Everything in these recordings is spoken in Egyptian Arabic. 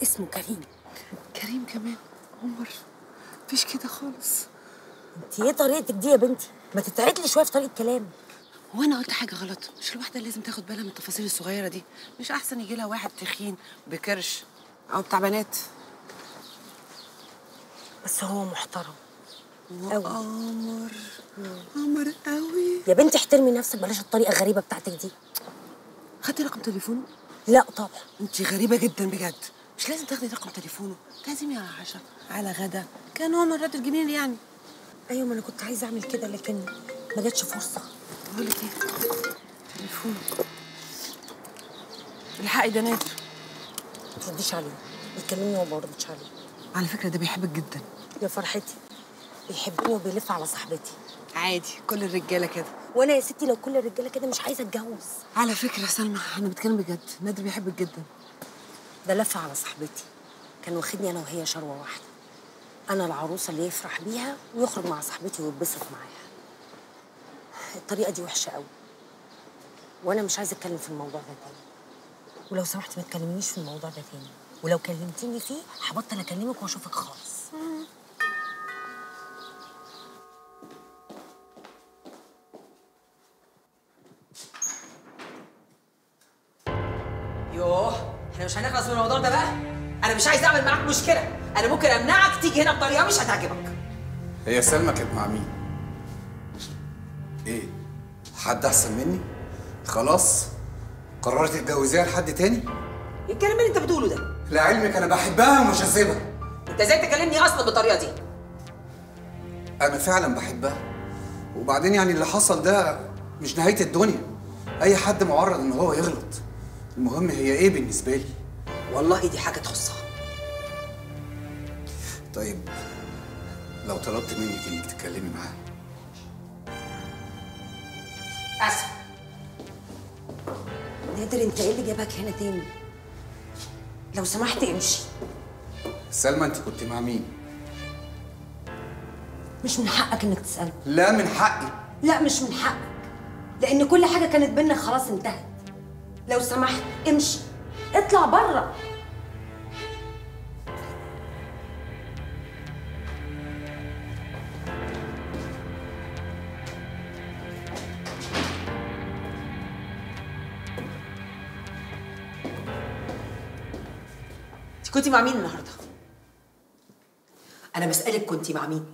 اسمه كريم كريم كمان عمر مفيش كده خالص انت ايه طريقتك دي يا بنتي ما تتعدلي شويه في طريقه كلامك هو انا قلت حاجه غلط مش الواحده لازم تاخد بالها من التفاصيل الصغيره دي مش احسن يجي لها واحد تخين بكرش او بتاع بنات بس هو محترم قوي قمر قمر قوي يا بنتي احترمي نفسك بلاش الطريقه الغريبه بتاعتك دي خدتي رقم تليفونه لا طبعا انت غريبه جدا بجد مش لازم تاخدي رقم تليفونه تعزمي على عشاء على غدا كان نوع من الرد الجميل يعني ايوه ما انا كنت عايزه اعمل كده لكن ما جاتش فرصه بقول لك ايه تليفون الحقي ده نادر ما ترديش عليه بيكلمني وما بردش عليه على فكره ده بيحبك جدا يا فرحتي بيحبني وبيلف على صاحبتي عادي كل الرجاله كده وانا يا ستي لو كل الرجاله كده مش عايزه اتجوز على فكره سلمى انا بتكلم بجد نادر بيحبك جدا ده لف على صاحبتي كان واخدني انا وهي شروه واحده انا العروسه اللي يفرح بيها ويخرج مع صاحبتي ويتبسط معاها الطريقه دي وحشه قوي وانا مش عايزه اتكلم في الموضوع ده تاني ولو سمحتي ما تكلمنيش في الموضوع ده تاني ولو كلمتيني فيه هبطل اكلمك واشوفك خالص يوه احنا مش هنخلص من الموضوع ده بقى انا مش عايز اعمل معاك مشكله انا ممكن امنعك تيجي هنا بطريقه مش هتعجبك هي سلمى كانت مع مين؟ ايه؟ حد احسن مني؟ خلاص؟ قررت تتجوزيها لحد تاني؟ ايه الكلام اللي انت بتقوله ده لعلمك انا بحبها ومش هسيبها انت ازاي تكلمني اصلا بالطريقه دي انا فعلا بحبها وبعدين يعني اللي حصل ده مش نهايه الدنيا اي حد معرض ان هو يغلط المهم هي ايه بالنسبه لي والله دي حاجه تخصها طيب لو طلبت منك انك تتكلمي معاها اسف نادر انت ايه اللي جابك هنا تاني لو سمحت امشي سلمى انت كنت مع مين مش من حقك انك تسأله لا من حقي لا مش من حقك لان كل حاجه كانت بينا خلاص انتهت لو سمحت امشي اطلع بره انت كنتي مع مين النهارده انا بسالك كنتي مع مين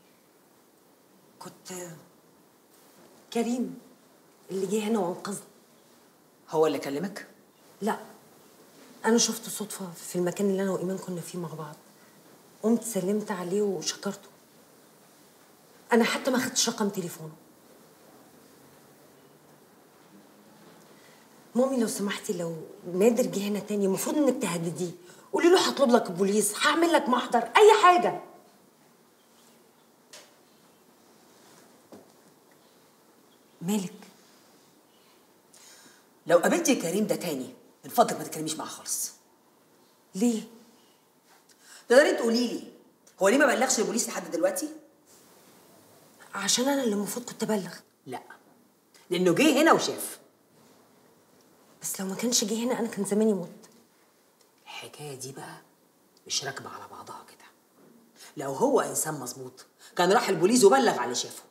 كنت كريم اللي جه هنا وانقذني هو اللي كلمك لا انا شفته صدفه في المكان اللي انا وايمان كنا فيه مع بعض قمت سلمت عليه وشكرته انا حتى ما خدتش رقم تليفونه مامي لو سمحتي لو نادر جه هنا تاني المفروض انك تهدديه قولي له هطلب لك البوليس هعمل لك محضر اي حاجه مالك لو قابلتي كريم ده تاني من فضلك ما تتكلميش معاه خالص ليه تقدري تقولي لي هو ليه ما بلغش البوليس لحد دلوقتي عشان انا اللي المفروض كنت ابلغ لا لانه جه هنا وشاف بس لو ما كانش جه هنا انا كان زماني مت الحكايه دي بقى مش راكبه على بعضها كده لو هو انسان مظبوط كان راح البوليس وبلغ على اللي شافه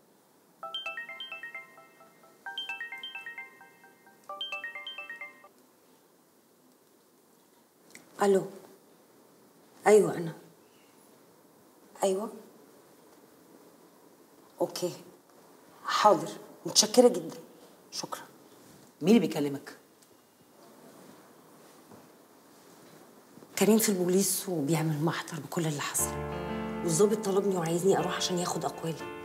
الو ايوه انا ايوه اوكي حاضر متشكره جدا شكرا مين اللي بيكلمك كريم في البوليس وبيعمل محضر بكل اللي حصل والظابط طلبني وعايزني اروح عشان ياخد اقوالي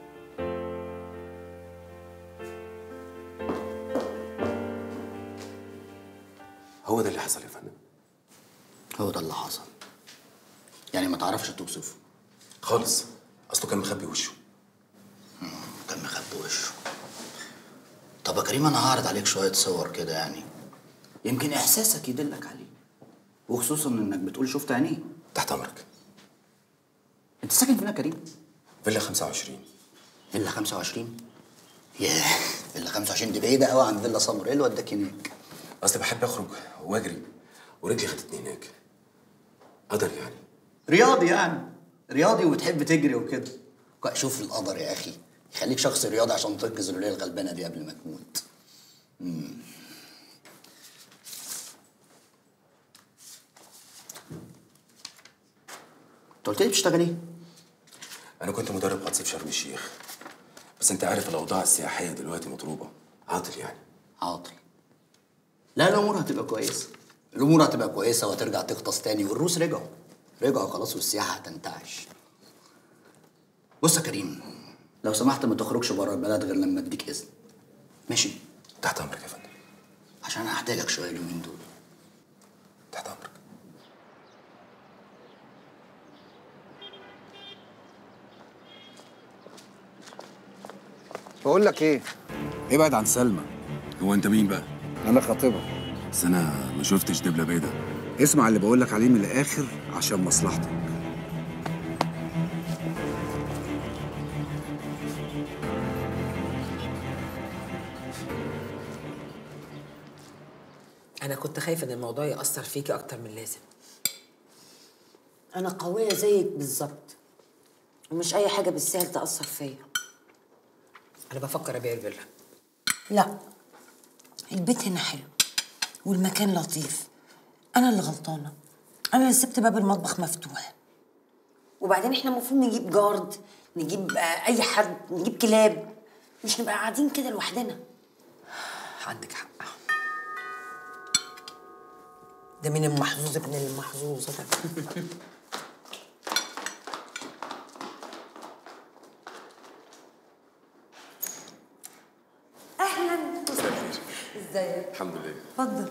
هو ده اللي حصل يا فندم هو ده اللي حصل يعني ما تعرفش توصفه خالص اصله كان مخبي وشه كان مخبي وشه طب يا كريم انا هعرض عليك شويه صور كده يعني يمكن احساسك يدلك عليه وخصوصا انك بتقول شفت عينيه تحت امرك انت ساكن فين يا كريم فيلا 25 فيلا 25 ياه فيلا 25 دي بعيده قوي عن فيلا سمر ايه اللي وداك هناك اصل بحب اخرج واجري ورجلي خدتني هناك قدر يعني رياضي يعني رياضي وبتحب تجري وكده شوف القدر يا اخي يخليك شخص رياضي عشان تنقذ الوليه الغلبانه دي قبل ما تموت مم. انت قلت لي بتشتغل ايه؟ انا كنت مدرب غطس في شرم الشيخ بس انت عارف الاوضاع السياحيه دلوقتي مضروبه عاطل يعني عاطل لا الامور هتبقى كويسه الامور هتبقى كويسه وهترجع تغطس تاني والروس رجعوا رجعوا خلاص والسياحه هتنتعش بص يا كريم لو سمحت ما تخرجش بره البلد غير لما اديك اذن ماشي تحت امرك يا فندم عشان انا هحتاجك شويه اليومين دول تحت امرك بقول لك ايه ابعد عن سلمى هو انت مين بقى انا خاطبها بس انا ما شفتش دبله بيضه اسمع اللي بقول لك عليه من الاخر عشان مصلحتك انا كنت خايفه ان الموضوع ياثر فيكي اكتر من اللازم انا قويه زيك بالظبط ومش اي حاجه بالسهل تاثر فيا انا بفكر ابيع الفيلا لا البيت هنا حلو والمكان لطيف انا اللي غلطانه انا اللي سبت باب المطبخ مفتوح وبعدين احنا المفروض نجيب جارد نجيب آه، اي حد نجيب كلاب مش نبقى قاعدين كده لوحدنا عندك حق ده من المحظوظ ابن المحظوظ ده اهلا ازيك الحمد لله اتفضل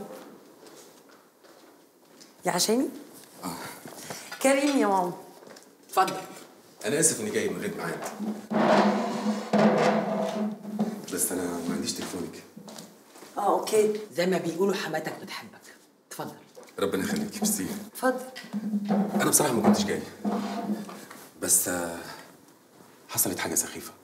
يا عشاني كريم يا ماما اتفضل انا اسف اني جاي من غير ميعاد بس انا ما عنديش تليفونك اه اوكي زي ما بيقولوا حماتك بتحبك اتفضل ربنا يخليك ميرسي اتفضل انا بصراحه ما كنتش جاي بس آه، حصلت حاجه سخيفه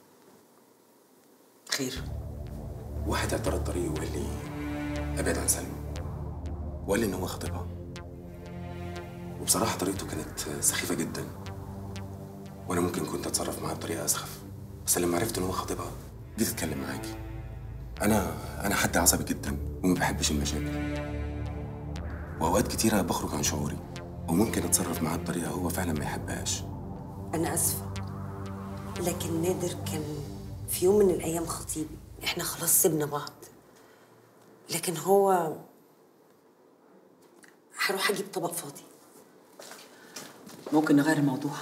خير واحد اعترض طريقي وقال لي ابعد عن سلمى وقال لي ان هو خطيبها وبصراحه طريقته كانت سخيفه جدا وانا ممكن كنت اتصرف معاه بطريقه اسخف بس لما عرفت ان هو خطيبها جيت اتكلم معاكي انا انا حد عصبي جدا وما بحبش المشاكل واوقات كتيره بخرج عن شعوري وممكن اتصرف معاه بطريقه هو فعلا ما يحبهاش انا اسفه لكن نادر كان في يوم من الايام خطيبي احنا خلاص سيبنا بعض لكن هو هروح اجيب طبق فاضي ممكن نغير الموضوع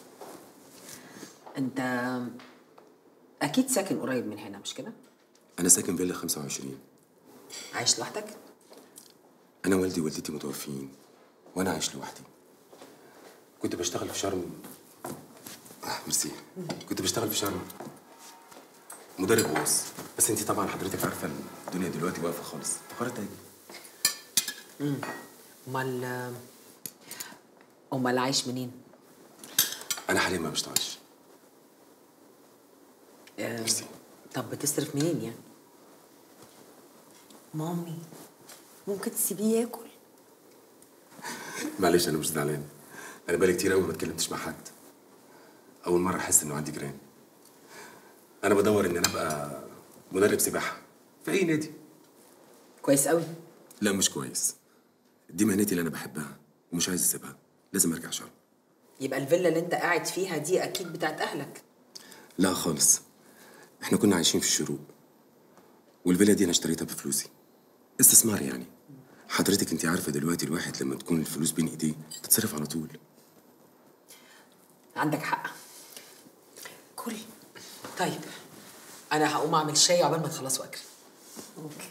انت اكيد ساكن قريب من هنا مش كده انا ساكن فيلا 25 عايش لوحدك أنا والدي ووالدتي متوفيين وأنا عايش لوحدي. كنت بشتغل في شرم آه ميرسي كنت بشتغل في شرم مدرب غوص بس أنت طبعا حضرتك عارفة الدنيا دلوقتي واقفة خالص فقررت أجي. امال امال عايش منين أنا حاليا ما بشتغلش. آه، ميرسي. طب بتصرف منين يعني مامي ممكن تسيبيه ياكل معلش أنا مش زعلان. أنا بقالي كتير قوي ما اتكلمتش مع حد. أول مرة أحس إنه عندي جيران. أنا بدور إن أنا أبقى مدرب سباحة في أي نادي. كويس قوي لا مش كويس. دي مهنتي اللي أنا بحبها ومش عايز أسيبها. لازم أرجع شرم. يبقى الفيلا اللي انت قاعد فيها دي اكيد بتاعت اهلك لا خالص احنا كنا عايشين في الشروق والفيلا دي انا اشتريتها بفلوسي استثمار يعني حضرتك انت عارفه دلوقتي الواحد لما تكون الفلوس بين ايديه تتصرف على طول عندك حق كل طيب انا هقوم اعمل شاي عقبال ما تخلص واكل اوكي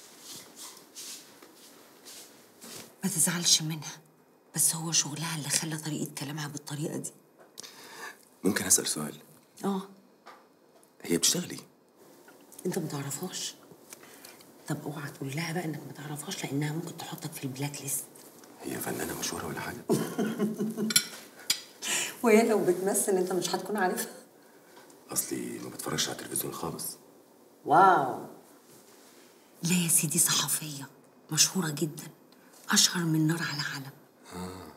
ما تزعلش منها بس هو شغلها اللي خلى طريقة كلامها بالطريقة دي ممكن اسال سؤال اه هي بتشتغل ايه انت ما تعرفهاش طب اوعى تقول لها بقى انك ما تعرفهاش لانها ممكن تحطك في البلاك ليست هي فنانه مشهوره ولا حاجه وهي لو بتمثل انت مش هتكون عارفها اصلي ما بتفرجش على التلفزيون خالص واو لا يا سيدي صحفية مشهورة جدا أشهر من نار على علم